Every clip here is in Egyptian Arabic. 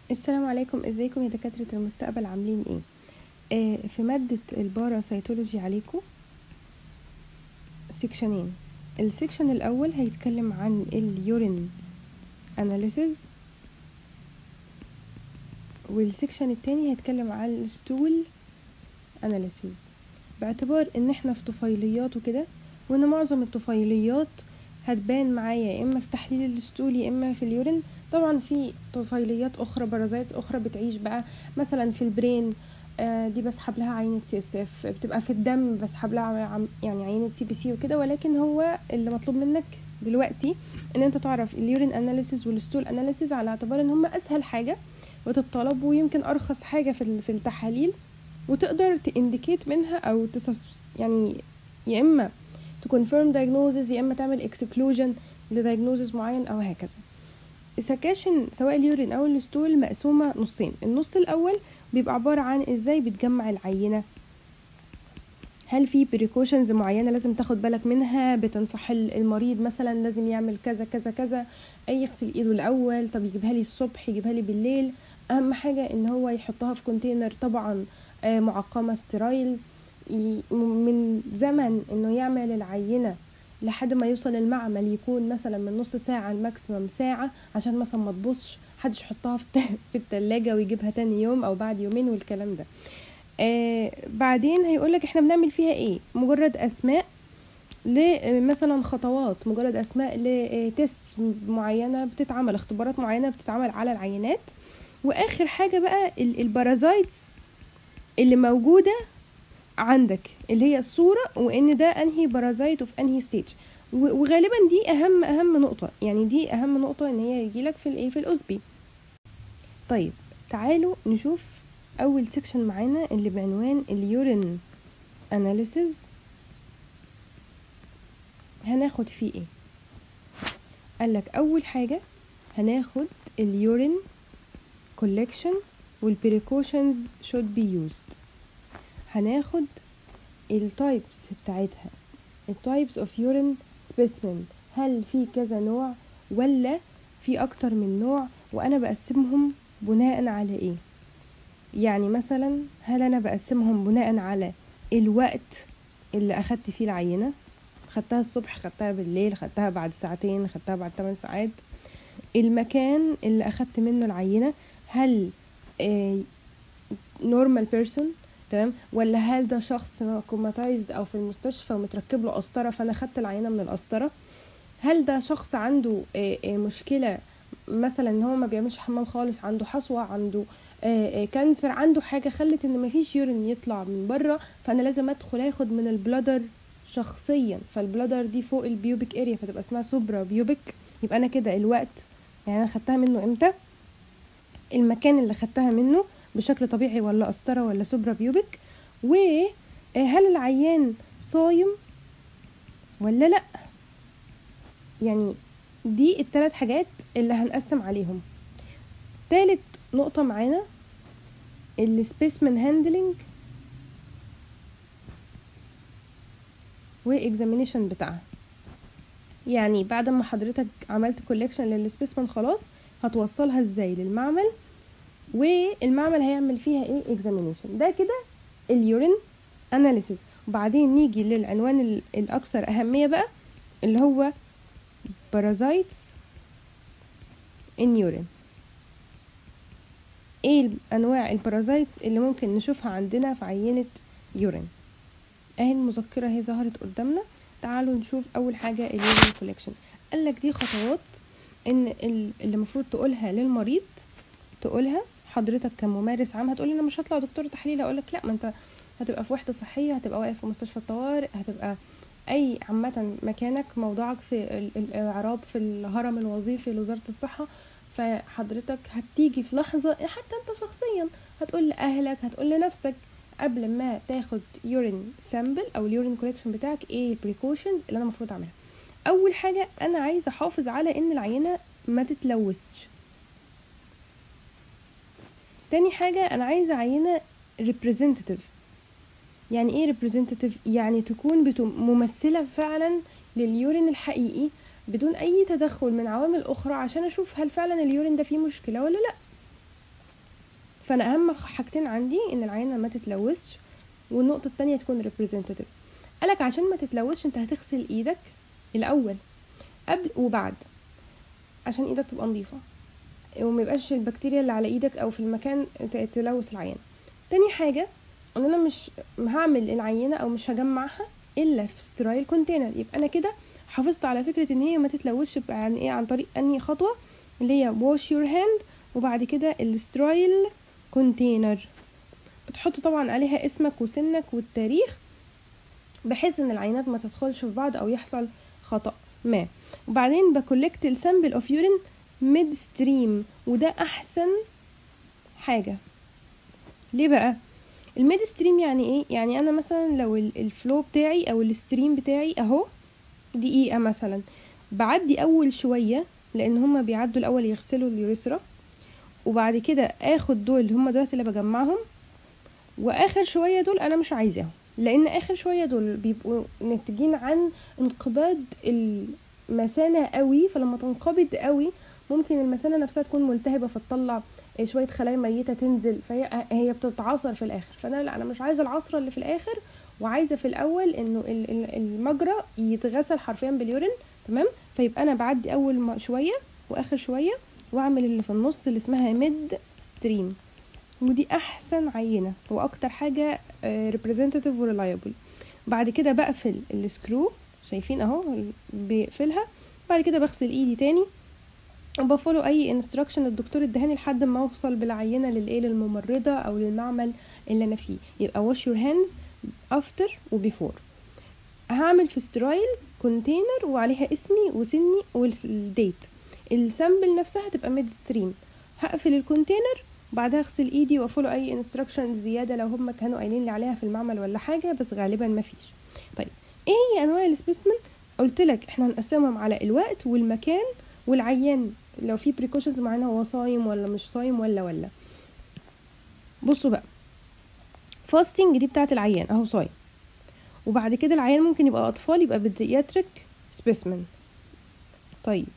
السلام عليكم ازيكم يا دكاترة المستقبل عاملين ايه آه في مادة الباراسيتولوجي عليكم سيكشنين السيكشن الاول هيتكلم عن اليورين اناليسيز والسيكشن التاني هيتكلم عن الستول اناليسيز باعتبار ان احنا في طفيليات وكده وان معظم الطفيليات هتبان معايا يا اما في تحليل الستول يا اما في اليورين طبعا في طفيليات اخرى بارازايتس اخرى بتعيش بقى مثلا في البرين آه، دي بسحب لها عينة سي اس اف بتبقى في الدم بسحب لها عم- يعني عينة سي بي سي وكده ولكن هو اللي مطلوب منك دلوقتي ان انت تعرف اليورين اناليسيز والستول اناليسيز على اعتبار ان هم اسهل حاجة وتتطلب ويمكن ارخص حاجة في ال- في التحاليل وتقدر تانديكيت منها او تسس يعني يا اما تكونفيرم diagnosis يا اما تعمل اكسكلوجن لدايجنوزز معين او هكذا السكاشن سواء اليورين او الستول مقسومه نصين النص الاول بيبقى عباره عن ازاي بتجمع العينه هل في بريكوشنز معينه لازم تاخد بالك منها بتنصح ال- المريض مثلا لازم يعمل كذا كذا كذا اي يغسل ايده الاول طب يجيبها لي الصبح يجيبها لي بالليل اهم حاجه ان هو يحطها في كونتينر طبعا آه، معقمه سترايل ي- من زمن انه يعمل العينه لحد ما يوصل المعمل يكون مثلا من نص ساعة لماكسيمم ساعة عشان مثلا ما تبصش محدش يحطها في الت- في التلاجة ويجيبها تاني يوم او بعد يومين والكلام ده آه بعدين هيقولك احنا بنعمل فيها ايه مجرد اسماء لمثلا خطوات مجرد اسماء لتيست معينة بتتعمل اختبارات معينة بتتعمل على العينات واخر حاجة بقى ال- البارازايتس اللي موجودة عندك اللي هي الصورة وان ده انهي بارازايت وفي انهي ستيج و- وغالبا دي اهم اهم نقطة يعني دي اهم نقطة ان هي يجيلك في الايه في الاوسبي طيب تعالوا نشوف اول سيكشن معانا اللي بعنوان اليورين اناليسيز هناخد فيه ايه قالك اول حاجة هناخد اليورين collection والبريكوشنز should be used هناخد التايبس بتاعتها التايبس اوف يورين سبيسمن هل في كذا نوع ولا في اكتر من نوع وانا بقسمهم بناء على ايه يعني مثلا هل انا بقسمهم بناء على الوقت اللي اخدت فيه العينه خدتها الصبح خدتها بالليل خدتها بعد ساعتين خدتها بعد 8 ساعات المكان اللي اخدت منه العينه هل نورمال بيرسون تمام ولا هل ده شخص كوماتايزد او في المستشفى ومتركب له قسطره فانا خدت العينه من القسطره هل ده شخص عنده آه، آه، مشكله مثلا ان هو ما بيعملش حمام خالص عنده حصوه عنده آه، آه، كانسر عنده حاجه خلت ان مفيش يورين يطلع من بره فانا لازم ادخل اخد من البلادر شخصيا فالبلادر دي فوق البيوبك اريا فتبقى اسمها سوبرا بيوبك يبقى انا كده الوقت يعني انا خدتها منه امتى المكان اللي خدتها منه بشكل طبيعي ولا قسطره ولا سوبرا بيوبك وهل العيان صايم ولا لا يعني دي الثلاث حاجات اللي هنقسم عليهم تالت نقطة معانا السبيسمن هاندلنج واكزامينيشن بتاعها يعني بعد ما حضرتك عملت كولكشن للسبيسمن خلاص هتوصلها ازاي للمعمل والمعمل هيعمل فيها ايه اكزامينيشن ده كده اليورين اناليسيس وبعدين نيجي للعنوان ال- الاكثر اهميه بقى اللي هو parasites in urine ايه انواع البارازايتس اللي ممكن نشوفها عندنا في عينه يورين اهي المذكره هي ظهرت قدامنا تعالوا نشوف اول حاجه اليورين كولكشن قال لك دي خطوات ان ال- اللي المفروض تقولها للمريض تقولها حضرتك كممارس عام هتقولي انا مش هطلع دكتور تحليل اقول لك لا ما انت هتبقى في وحده صحيه هتبقى واقف في مستشفى الطوارئ هتبقى اي عامه مكانك موضوعك في ال- الاعراب في الهرم الوظيفي لوزاره الصحه فحضرتك هتيجي في لحظه حتى انت شخصيا هتقول لاهلك هتقول لنفسك قبل ما تاخد يورين سامبل او اليورين كولكشن بتاعك ايه البريكوشنز اللي انا المفروض اعملها اول حاجه انا عايزه احافظ على ان العينه ما تتلوثش تاني حاجة أنا عايزة عينة representative يعني ايه representative يعني تكون بتم- ممثلة فعلا لليورين الحقيقي بدون أي تدخل من عوامل أخرى عشان أشوف هل فعلا اليورين ده فيه مشكلة ولا لأ فانا اهم حاجتين عندي ان العينه ما تتلوثش والنقطه التانية تكون ريبريزنتيف قالك عشان ما تتلوثش انت هتغسل ايدك الاول قبل وبعد عشان ايدك تبقى نظيفه وما يبقاش البكتيريا اللي على ايدك او في المكان ت- تلوث العينه تاني حاجه ان انا مش هعمل العينه او مش هجمعها الا في سترايل كونتينر يبقى انا كده حافظت على فكره ان هي ما تتلوثش ب- عن ايه عن طريق انهي خطوه اللي هي wash your hand وبعد كده السترايل كونتينر بتحط طبعا عليها اسمك وسنك والتاريخ بحيث ان العينات ما تدخلش في بعض او يحصل خطأ ما وبعدين بكولكت السامبل اوف يورين ميد ستريم وده احسن حاجه ليه بقى الميد ستريم يعني ايه يعني انا مثلا لو ال- الفلو بتاعي او الستريم بتاعي اهو دقيقه مثلا بعدي اول شويه لان هما بيعدوا الاول يغسلوا اليوريثرا وبعد كده اخد دول اللي هما دلوقتي اللي بجمعهم واخر شويه دول انا مش عايزاهم لان اخر شويه دول بيبقوا ناتجين عن انقباض المثانه قوي فلما تنقبض قوي ممكن المثانه نفسها تكون ملتهبه فتطلع شويه خلايا ميته تنزل فهي هي بتتعصر في الاخر فانا لا انا مش عايزه العصره اللي في الاخر وعايزه في الاول انه ال- ال- المجرى يتغسل حرفيا باليورين تمام فيبقى انا بعدي اول ما- شويه واخر شويه واعمل اللي في النص اللي اسمها ميد ستريم ودي احسن عينه واكتر حاجه ريبريزنتيف وريلايبل بعد كده بقفل السكرو شايفين اهو بيقفلها بعد كده بغسل ايدي تاني وبفولو اي انستراكشن الدكتور ادهاني لحد ما اوصل بالعينه للايه للممرضه او للمعمل اللي انا فيه يبقى wash your hands after وبيفور هعمل في سترايل كونتينر وعليها اسمي وسني والديت السامبل نفسها هتبقى ميد ستريم هقفل الكونتينر بعدها اغسل ايدي وافولو اي انستراكشن زياده لو هم كانوا قايلين لي عليها في المعمل ولا حاجه بس غالبا ما فيش طيب ايه هي انواع السبيسمن قلت لك احنا هنقسمهم على الوقت والمكان والعيان لو في بريكوشنز معانا هو صايم ولا مش صايم ولا ولا بصوا بقى فاستنج دي بتاعت العيان اهو صايم وبعد كده العيان ممكن يبقى اطفال يبقى بيدياتريك سبيسمن طيب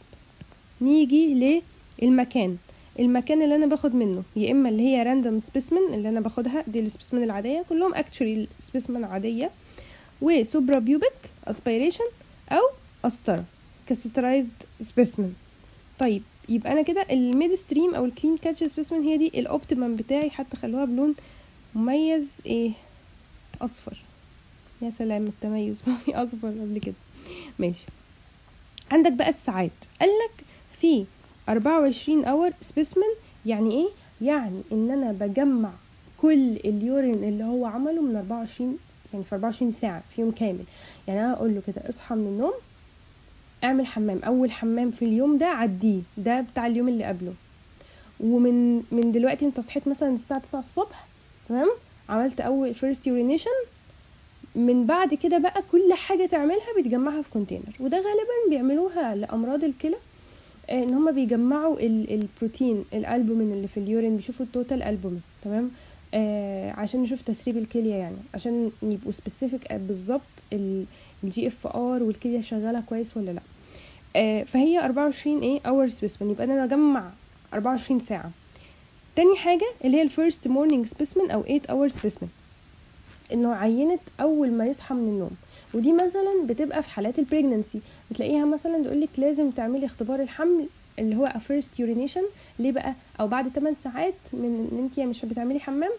نيجي للمكان المكان اللي انا باخد منه يا اما اللي هي راندوم سبيسمن اللي انا باخدها دي السبيسمن العاديه كلهم اكشولي سبيسمن عاديه وسوبرا بيوبك اسبيريشن او قسطره كاسترايزد سبيسمن طيب يبقى انا كده الميد ستريم او الكلين كاتش سبيسمن هي دي الاوبتيمم بتاعي حتى خلوها بلون مميز ايه اصفر يا سلام التميز ما في اصفر قبل كده ماشي عندك بقى الساعات قالك في 24 اور سبيسمن يعني ايه يعني ان انا بجمع كل اليورين اللي هو عمله من 24 يعني في 24 ساعه في يوم كامل يعني انا اقول له كده اصحى من النوم اعمل حمام اول حمام في اليوم ده عديه ده بتاع اليوم اللي قبله ومن من دلوقتي انت صحيت مثلا الساعه 9 الصبح تمام عملت اول فيرست يورينيشن من بعد كده بقى كل حاجه تعملها بتجمعها في كونتينر وده غالبا بيعملوها لامراض الكلى آه، ان هم بيجمعوا ال- البروتين الالبومين اللي في اليورين بيشوفوا التوتال البومين تمام آه عشان نشوف تسريب الكليه يعني عشان يبقوا سبيسيفيك بالظبط الجي اف ار والكليه شغاله كويس ولا لا آه فهي 24 ايه اور سبيسمن يبقى انا اجمع 24 ساعه تاني حاجه اللي هي الفيرست مورنينج سبيسمن او 8 اور سبيسمن انه عينت اول ما يصحى من النوم ودي مثلا بتبقى في حالات البريجننسي بتلاقيها مثلا تقول لك لازم تعملي اختبار الحمل اللي هو فيرست يورينيشن ليه بقى او بعد 8 ساعات من ان انت مش بتعملي حمام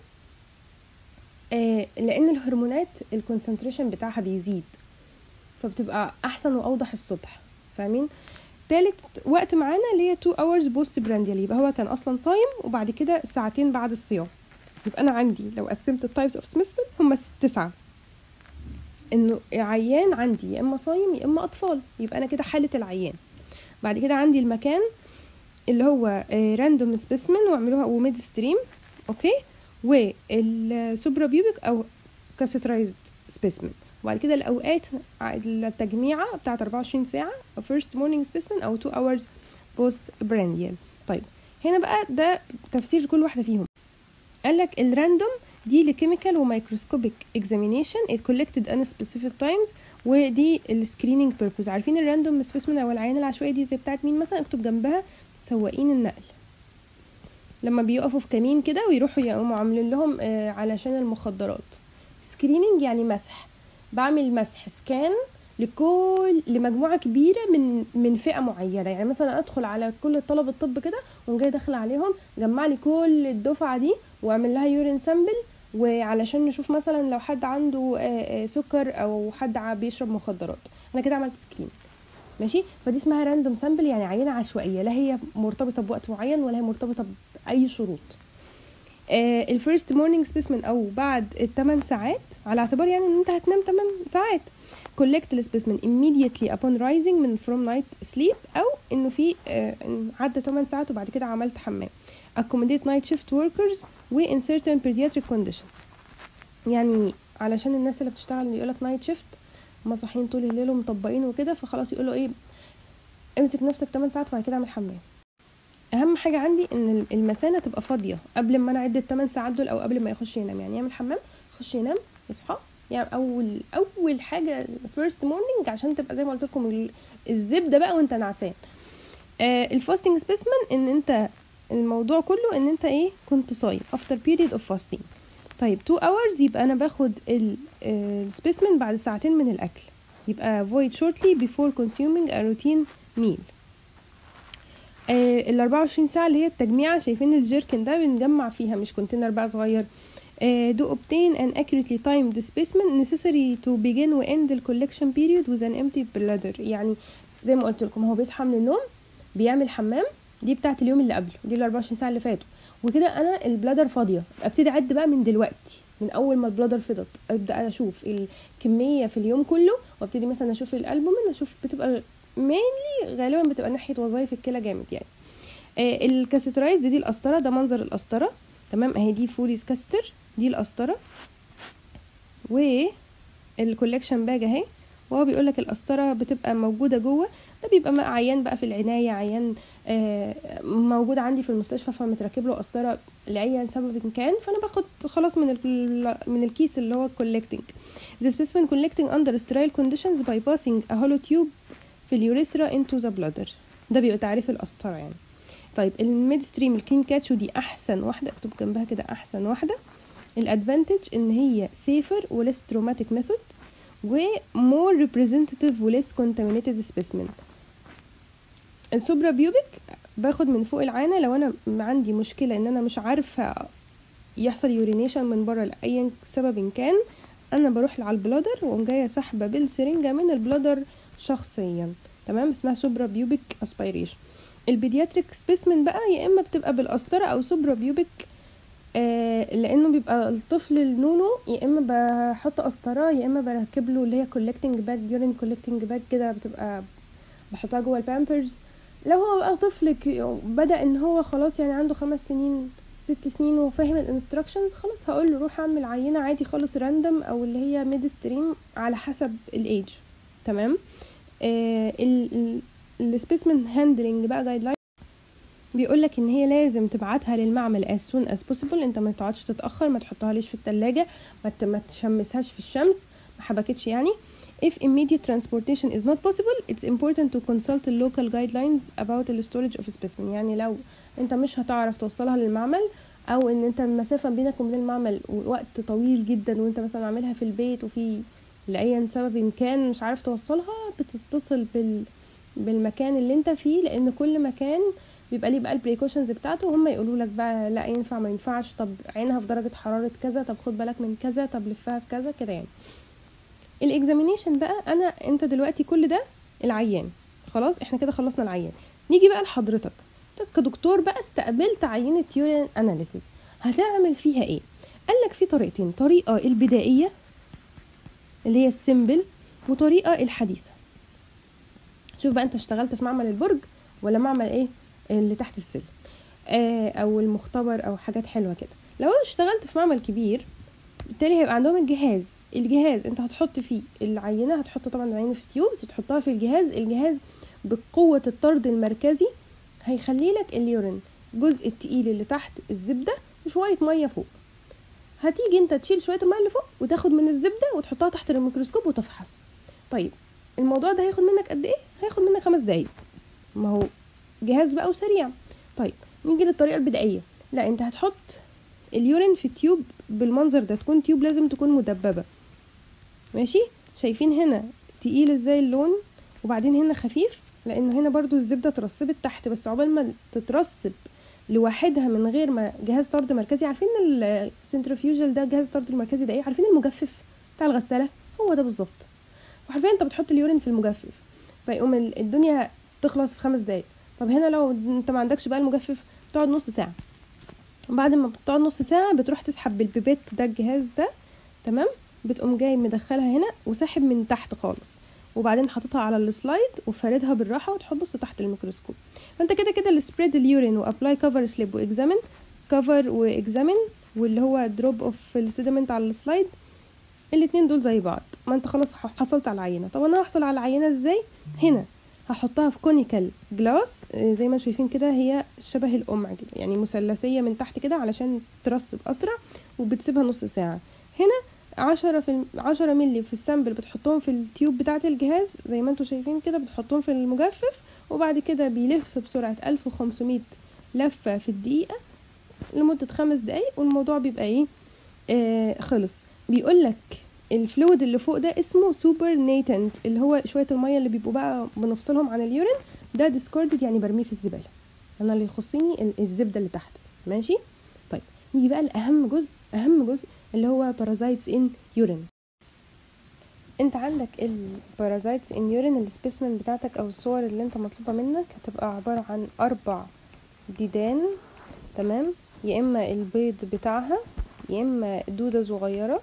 آه لان الهرمونات الكونسنتريشن بتاعها بيزيد فبتبقى احسن واوضح الصبح فاهمين تالت وقت معانا اللي هي 2 hours بوست برانديال يبقى هو كان اصلا صايم وبعد كده ساعتين بعد الصيام يبقى انا عندي لو قسمت التايبس اوف سميثفيل هم تسعه انه عيان عندي يا اما صايم يا اما اطفال يبقى انا كده حاله العيان بعد كده عندي المكان اللي هو راندوم سبيسمن واعملوها وميد ستريم اوكي والسوبرا بيوبك او كاسيترايزد سبيسمن وبعد كده الاوقات التجميعه بتاعت 24 ساعه فيرست مورنينج سبيسمن او 2 hours بوست برانديال طيب هنا بقى ده تفسير كل واحده فيهم قال لك الراندوم دي لكيميكال وميكروسكوبيك اكزامينيشن ات كولكتد ان سبيسيفيك تايمز ودي السكريننج بيربوز عارفين الراندوم سبيسمن او العينه العشوائيه دي زي بتاعت مين مثلا اكتب جنبها سواقين النقل لما بيقفوا في كمين كده ويروحوا يقوموا عاملين لهم آه، علشان المخدرات سكريننج يعني مسح بعمل مسح سكان لكل لمجموعه كبيره من من فئه معينه يعني مثلا ادخل على كل طلبه الطب كده وأقوم جاي داخله عليهم جمع لي كل الدفعه دي واعمل لها يورين سامبل وعلشان نشوف مثلا لو حد عنده آه، آه، سكر او حد ع- بيشرب مخدرات انا كده عملت سكرين ماشي فدي اسمها راندوم سامبل يعني عينه عشوائيه لا هي مرتبطه بوقت معين ولا هي مرتبطه باي شروط الفيرست مورنينج سبيسمن او بعد الثمان ساعات على اعتبار يعني ان انت هتنام 8 ساعات collect the specimen immediately upon rising من from night sleep او انه في آه، إن عدى 8 ساعات وبعد كده عملت حمام accommodate night shift workers و in certain pediatric conditions يعني علشان الناس اللي بتشتغل اللي يقولك نايت شيفت هما صاحيين طول الليل ومطبقين وكده فخلاص يقولوا ايه امسك نفسك 8 ساعات وبعد كده اعمل حمام اهم حاجه عندي ان المثانه تبقى فاضيه قبل ما انا اعد الثمان ساعات دول او قبل ما يخش ينام يعني يعمل حمام يخش ينام يصحى يعني اول اول حاجه فيرست مورنينج عشان تبقى زي ما قلت لكم ال- الزبده بقى وانت نعسان آه الفاستنج سبيسمن ان انت الموضوع كله ان انت ايه كنت صايم after period of fasting طيب 2 hours يبقى انا باخد السبيسمن بعد ساعتين من الاكل يبقى void shortly before consuming a routine meal آه ال 24 ساعة اللي هي التجميعة شايفين الجيركن ده بنجمع فيها مش كونتينر بقى صغير آه do obtain an accurately timed specimen necessary to begin و end the collection period with an empty bladder يعني زي ما قلت لكم هو بيصحى من النوم بيعمل حمام دي بتاعت اليوم اللي قبله دي ال 24 ساعة اللي فاتوا وكده انا البلادر فاضية ابتدي اعد بقى من دلوقتي من اول ما البلادر فضت ابدا اشوف الكمية في اليوم كله وابتدي مثلا اشوف الالبومين اشوف بتبقى mainly غالبا بتبقى ناحيه وظائف الكلى جامد يعني آه الكاسيترايز دي, دي القسطره ده منظر القسطره تمام اهي دي فوليز كاستر دي القسطره والكولكشن باج اهي وهو بيقول لك القسطره بتبقى موجوده جوه ده بيبقى بقى عيان بقى في العنايه عيان آه موجود عندي في المستشفى فمتركب له قسطره لاي سبب كان فانا باخد خلاص من ال من الكيس اللي هو collecting the specimen collecting under sterile conditions by passing a hollow tube في اليوريثرا into the bladder ده بيبقى تعريف القسطره يعني طيب الميد ستريم الكلين كاتشو دي احسن واحده اكتب جنبها كده احسن واحده الادفانتج ان هي سيفر وليس تروماتيك ميثود ومور ريبريزنتيف وليس كونتامينيتد سبيسمن السوبرا بيوبيك باخد من فوق العانه لو انا عندي مشكله ان انا مش عارفه يحصل يورينيشن من بره لاي سبب كان انا بروح على البلادر واقوم جايه سحبه بالسرنجه من البلادر شخصيا تمام اسمها سوبرا بيوبيك اسبيريشن البيدياتريك سبيسمن بقى يا اما بتبقى بالقسطره او سوبرا بيوبيك آه لانه بيبقى الطفل النونو يا اما بحط قسطره يا اما بركب له اللي هي كولكتنج باج يورين كولكتنج باج كده بتبقى بحطها جوه البامبرز لو هو بقى طفل بدا ان هو خلاص يعني عنده خمس سنين ست سنين وفاهم الانستراكشنز خلاص هقول له روح اعمل عينه عادي خالص راندوم او اللي هي ميد ستريم على حسب الايج تمام آه السبيسمن هاندلنج بقى جايد لاين بيقول لك ان هي لازم تبعتها للمعمل as soon as possible انت ما تقعدش تتاخر ما تحطها ليش في التلاجة ما ما تشمسهاش في الشمس ما حبكتش يعني if immediate transportation is not possible it's important to consult the local guidelines about the storage of specimen يعني لو انت مش هتعرف توصلها للمعمل او ان انت المسافه بينك وبين المعمل وقت طويل جدا وانت مثلا عاملها في البيت وفي لاي سبب كان مش عارف توصلها بتتصل بال بالمكان اللي انت فيه لان كل مكان بيبقى ليه بقى البريكوشنز بتاعته وهم يقولوا لك بقى لا ينفع ما ينفعش طب عينها في درجه حراره كذا طب خد بالك من كذا طب لفها في كذا كده يعني الاكزامينيشن بقى انا انت دلوقتي كل ده العيان خلاص احنا كده خلصنا العيان نيجي بقى لحضرتك كدكتور بقى استقبلت عينه يورين اناليسيس هتعمل فيها ايه قال لك في طريقتين طريقه البدائيه اللي هي السيمبل وطريقه الحديثه شوف بقى انت اشتغلت في معمل البرج ولا معمل ايه اللي تحت السلم آه او المختبر او حاجات حلوه كده لو اشتغلت في معمل كبير بالتالي هيبقى عندهم الجهاز الجهاز انت هتحط فيه العينه هتحط طبعا العينه في تيوبس وتحطها في الجهاز الجهاز بقوه الطرد المركزي هيخلي لك اليورين الجزء التقيل اللي تحت الزبده وشويه ميه فوق هتيجي انت تشيل شويه الميه اللي فوق وتاخد من الزبده وتحطها تحت الميكروسكوب وتفحص طيب الموضوع ده هياخد منك قد ايه هياخد منك خمس دقايق ما هو جهاز بقى وسريع طيب نيجي للطريقه البدائيه لا انت هتحط اليورين في تيوب بالمنظر ده تكون تيوب لازم تكون مدببه ماشي شايفين هنا تقيل ازاي اللون وبعدين هنا خفيف لان هنا برضو الزبده اترسبت تحت بس عقبال ما تترسب لوحدها من غير ما جهاز طرد مركزي عارفين السنترفيوجل ده جهاز الطرد المركزي ده ايه عارفين المجفف بتاع الغساله هو ده بالظبط وحرفيا انت بتحط اليورين في المجفف فيقوم ال- الدنيا تخلص في خمس دقايق طب هنا لو انت ما عندكش بقى المجفف بتقعد نص ساعه بعد ما بتقعد نص ساعه بتروح تسحب بالبيبيت ده الجهاز ده تمام بتقوم جاي مدخلها هنا وساحب من تحت خالص وبعدين حاططها على السلايد وفاردها بالراحه وتحط تحت الميكروسكوب فانت كده كده السبريد اليورين وابلاي كفر سليب واكزامين كفر واكزامين واللي هو دروب اوف السيدمنت على السلايد الاتنين دول زي بعض ما انت خلاص ح- حصلت على العينه طب انا هحصل على العينه ازاي هنا هحطها في كونيكال جلاس آه، زي ما انتم شايفين كده هي شبه القمع كده يعني مثلثيه من تحت كده علشان ترسب اسرع وبتسيبها نص ساعه هنا عشرة في الم- عشرة ملي في السامبل بتحطهم في التيوب بتاعة الجهاز زي ما انتم شايفين كده بتحطهم في المجفف وبعد كده بيلف بسرعة 1500 لفة في الدقيقة لمدة خمس دقايق والموضوع بيبقى ايه آه خلص بيقولك الفلويد اللي فوق ده اسمه سوبر نيتنت اللي هو شوية المية اللي بيبقوا بقى بنفصلهم عن اليورين ده ديسكاردد يعني برميه في الزبالة انا اللي يخصني ال- الزبدة اللي تحت ماشي طيب نيجي بقى لأهم جزء أهم جزء اللي هو بارازايتس ان يورين انت عندك البارازايتس ان يورين السبيسمن بتاعتك او الصور اللي انت مطلوبة منك هتبقى عبارة عن اربع ديدان تمام يا اما البيض بتاعها يا اما دودة صغيرة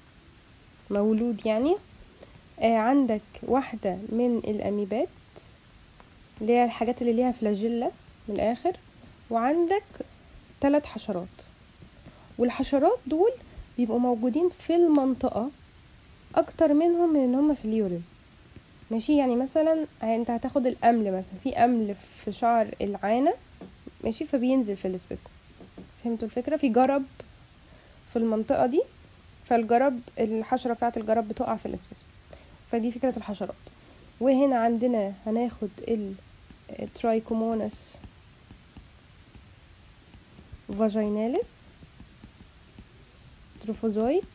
مولود يعني آه عندك واحدة من الاميبات اللي هي الحاجات اللي ليها فلاجيلا من الاخر وعندك ثلاث حشرات والحشرات دول بيبقوا موجودين في المنطقة اكتر منهم من ان هم في اليورين ماشي يعني مثلا انت هتاخد الامل مثلا في امل في شعر العانة ماشي فبينزل في السبيسم فهمتوا الفكرة في جرب في المنطقة دي فالجرب الحشرة بتاعة الجرب بتقع في السبيسم فدي فكرة الحشرات وهنا عندنا هناخد الترايكومونس فاجيناليس تروفوزويت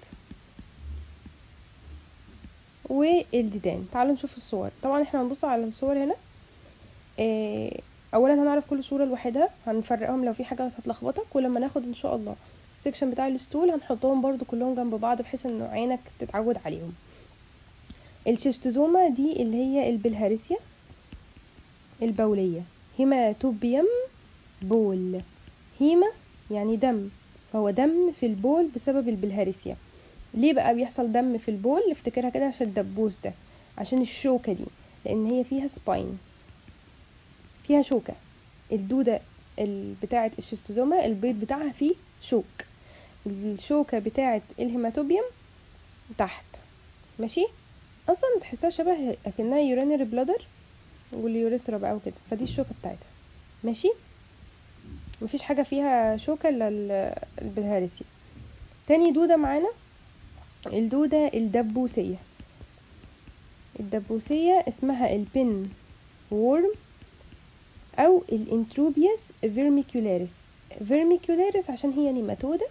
والديدان تعالوا نشوف الصور طبعا احنا هنبص على الصور هنا إيه اولا هنعرف كل صوره لوحدها هنفرقهم لو في حاجه هتلخبطك ولما ناخد ان شاء الله السكشن بتاع الستول هنحطهم برضو كلهم جنب بعض بحيث انه عينك تتعود عليهم الشيستوزوما دي اللي هي البلهارسيا البوليه هيماتوبيوم بول هيما يعني دم فهو دم في البول بسبب البلهارسيا ليه بقى بيحصل دم في البول افتكرها كده عشان الدبوس ده عشان الشوكة دي لان هي فيها سباين فيها شوكة الدودة ال- بتاعة الشيستوزوما البيض بتاعها فيه شوك الشوكة بتاعة الهيماتوبيوم تحت ماشي اصلا تحسها شبه اكنها يورينري بلادر واليوريثرا بقى وكده فدي الشوكة بتاعتها ماشي مفيش حاجة فيها شوكة الا ال- البلهارسيا تاني دودة معانا الدودة الدبوسية الدبوسية اسمها البن وورم أو الانتروبياس فيرميكولاريس فيرميكولاريس عشان هي نيماتودة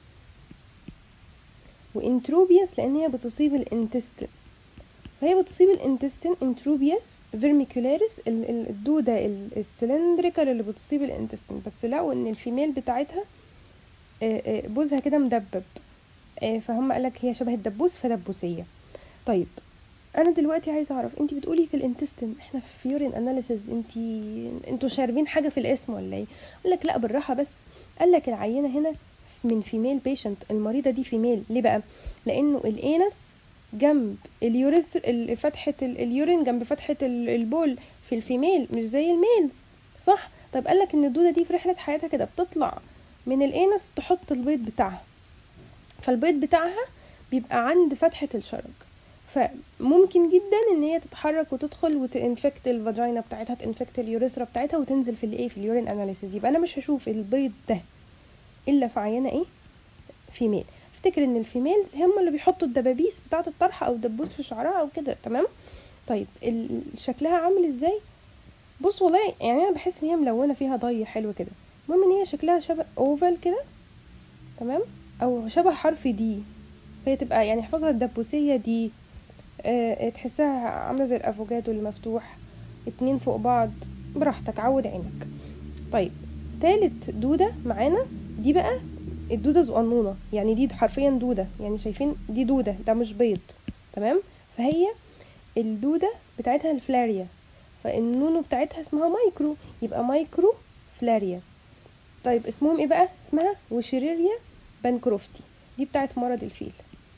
وانتروبياس لأن هي بتصيب الانتستين فهي بتصيب الانتستين انتروبياس فيرميكولاريس ال- ال- الدودة ال- السلندريكال اللي بتصيب الانتستين بس لقوا ان الفيميل بتاعتها آه، آه، بوزها كده مدبب آه، فهم قالك هي شبه الدبوس فدبوسية طيب انا دلوقتي عايزه اعرف انت بتقولي في الانتستين احنا في يورين اناليسيز انت انتوا شاربين حاجه في الاسم ولا ايه قال لك لا بالراحه بس قال لك العينه هنا من فيميل بيشنت المريضه دي فيميل ليه بقى لانه الانس جنب اليوريس ال- فتحه ال- اليورين جنب فتحه ال- البول في الفيميل مش زي الميلز صح طب قال لك ان الدوده دي في رحله حياتها كده بتطلع من الانس تحط البيض بتاعها فالبيض بتاعها بيبقى عند فتحه الشرج فممكن جدا ان هي تتحرك وتدخل وتنفكت الفاجينا بتاعتها تنفكت اليوريثرا بتاعتها وتنزل في الايه في اليورين اناليسيز يبقى انا مش هشوف البيض ده الا في عينه ايه فيميل افتكر ان الفيميلز هم اللي بيحطوا الدبابيس بتاعه الطرحه او دبوس في شعرها او كده تمام طيب ال- شكلها عامل ازاي بص والله يعني انا بحس ان هي ملونه فيها ضي حلو كده المهم ان هي شكلها شبه اوفال كده تمام او شبه حرف دي فهي تبقى يعني احفظها الدبوسية دي اه تحسها عاملة زي الافوكادو المفتوح اتنين فوق بعض براحتك عود عينك طيب تالت دودة معانا دي بقى الدودة صغنونة يعني دي حرفيا دودة يعني شايفين دي دودة ده مش بيض تمام فهي الدودة بتاعتها الفلاريا فالنونو بتاعتها اسمها مايكرو يبقى مايكرو فلاريا طيب اسمهم ايه بقى اسمها وشريريا بانكروفتي دي بتاعت مرض الفيل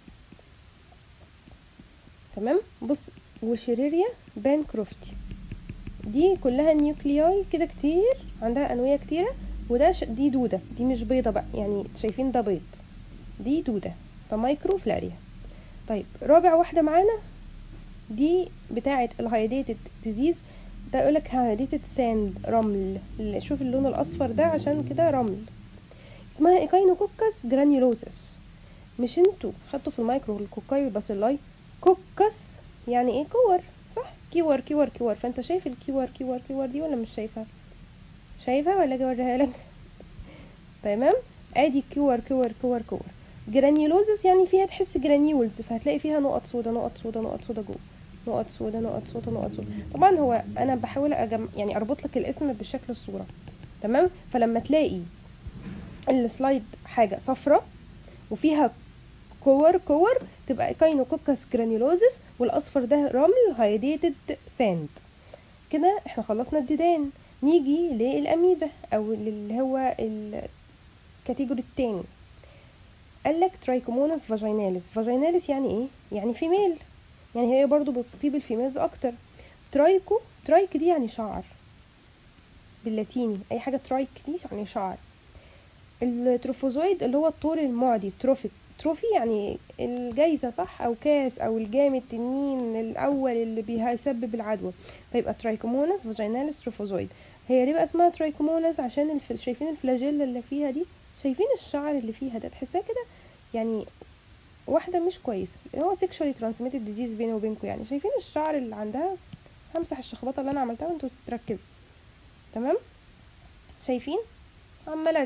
تمام بص وشريريا بانكروفتي دي كلها نيوكلياي كده كتير عندها انويه كتيره وده ش... دي دوده دي مش بيضه بقى يعني شايفين ده بيض دي دوده فمايكرو فلاريا طيب رابع واحده معانا دي بتاعه الهايديتد ديزيز ده يقولك هايديتد ساند رمل شوف اللون الاصفر ده عشان كده رمل اسمها ايكاينوكوكس جرانيولوسس مش انتوا خدتوا في المايكرو الكوكاي والباسيلاي كوكس يعني ايه كور صح كيور كيور كيور فانت شايف الكيور كيور كيور دي ولا مش شايفها شايفها ولا اجي اوريها لك تمام ادي كيور كيور كيور كيور جرانيولوزس يعني فيها تحس جرانيولز فهتلاقي فيها نقط سودا نقط سودا نقط سودا جوه نقط سودا نقط سودا نقط سودا طبعا هو انا بحاول أجم... يعني اربط لك الاسم بشكل الصوره تمام فلما تلاقي السلايد حاجه صفرة وفيها كور كور تبقى كاينوكوكس جرانيولوزس والاصفر ده رمل هايديتد ساند كده احنا خلصنا الديدان نيجي للاميبا او اللي هو الكاتيجوري التاني قالك ترايكومونس فاجيناليس فاجيناليس يعني ايه يعني فيميل يعني هي برضو بتصيب الفيميلز اكتر ترايكو ترايك دي يعني شعر باللاتيني اي حاجه ترايك دي يعني شعر التروفوزويد اللي هو الطول المعدي تروفيك تروفي يعني الجايزة صح أو كاس أو الجام التنين الأول اللي بيسبب العدوى فيبقى ترايكومونس فاجيناليس تروفوزويد هي ليه بقى اسمها ترايكومونس عشان الف... شايفين الفلاجيلا اللي فيها دي شايفين الشعر اللي فيها ده تحسها كده يعني واحدة مش كويسة هو sexually transmitted disease بيني وبينكم يعني شايفين الشعر اللي عندها همسح الشخبطة اللي أنا عملتها وانتوا تركزوا تمام شايفين عمالة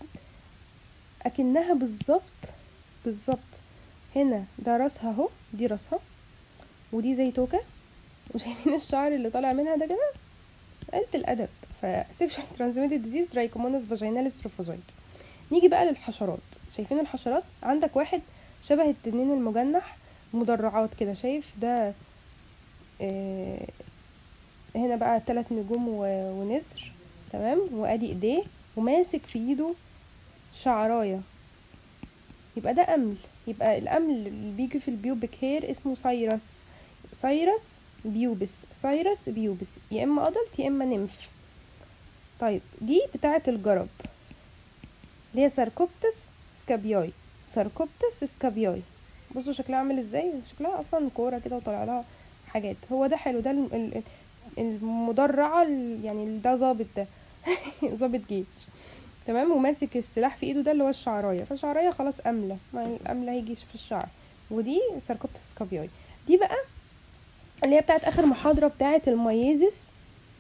أكنها بالظبط بالظبط هنا ده راسها اهو دي راسها ودي زي توكة وشايفين الشعر اللي طالع منها ده كده قلة الأدب ف sexually transmitted disease trichomonas vaginalis trophozoite نيجي بقى للحشرات شايفين الحشرات عندك واحد شبه التنين المجنح مدرعات كده شايف ده آه هنا بقى تلات نجوم ونسر تمام وادي ايديه وماسك في ايده شعرايه يبقى ده امل يبقى الامل اللي بيجي في البيوبك هير اسمه سايرس سايرس بيوبس سايرس بيوبس يا اما ادلت يا اما نمف طيب دي بتاعه الجرب اللي هي ساركوبتس سكابياي ساركوبتس سكابياي بصوا شكلها عامل ازاي شكلها اصلا كوره كده وطالع لها حاجات هو ده حلو ده المدرعه يعني ده ظابط ده ظابط جيش تمام وماسك السلاح في ايده ده اللي هو الشعرايه فالشعرايه خلاص امله ما الامله هيجي في الشعر ودي ساركوبتس سكابياي دي بقى اللي هي بتاعت اخر محاضره بتاعت الميزس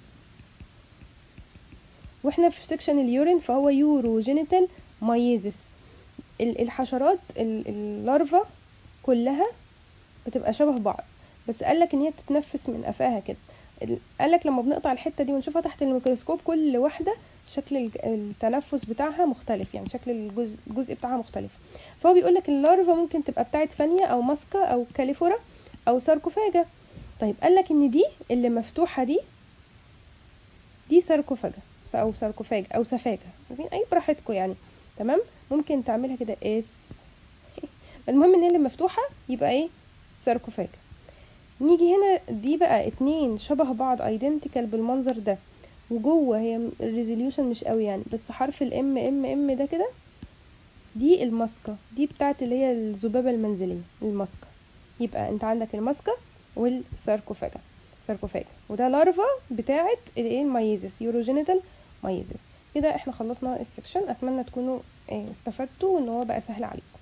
واحنا في سكشن اليورين فهو يورو جينيتال مايزس الحشرات اللارفا كلها بتبقى شبه بعض بس قالك ان هي بتتنفس من قفاها كده قالك لما بنقطع الحته دي ونشوفها تحت الميكروسكوب كل واحده شكل التنفس بتاعها مختلف يعني شكل الجزء, الجزء بتاعها مختلف فهو بيقول لك اللارفا ممكن تبقى بتاعت فانيا او ماسكا او كاليفورا او ساركوفاجا طيب قال لك ان دي اللي مفتوحه دي دي ساركوفاجا او ساركوفاج او سفاجة اي براحتكم يعني تمام ممكن تعملها كده اس المهم ان اللي مفتوحه يبقى ايه ساركوفاج نيجي هنا دي بقى اتنين شبه بعض ايدنتيكال بالمنظر ده وجوه هي الريزوليوشن مش قوي يعني بس حرف الام ام ام ده كده دي الماسكة دي بتاعت اللي هي الذبابة المنزلية الماسكة يبقى انت عندك الماسكة والساركوفاجا ساركوفاج وده لارفا بتاعت الايه الميزس يوروجينيتال ميزس كده احنا خلصنا السكشن اتمنى تكونوا استفدتوا وان هو بقى سهل عليكم